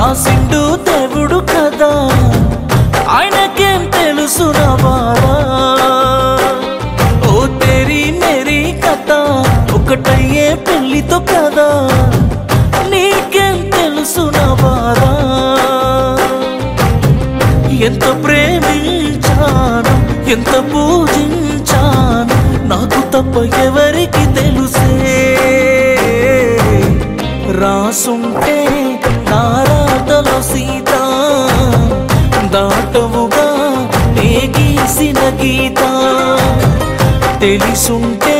రాసిండు దేవుడు కదా ఆయనకేం తెలుసు బారా ఓ తెరి మెరి కథ ఒకటయ్యే పెళ్లితో కదా నీకేం తెలుసు బారా ఎంత ప్రేమించాను ఎంత పూజించాను నాకు తప్ప ఎవరికి తెలుసే రాసుంటే నారాటలో సీత దాటవుగా నే గీసిన గీత తెలిసుంటే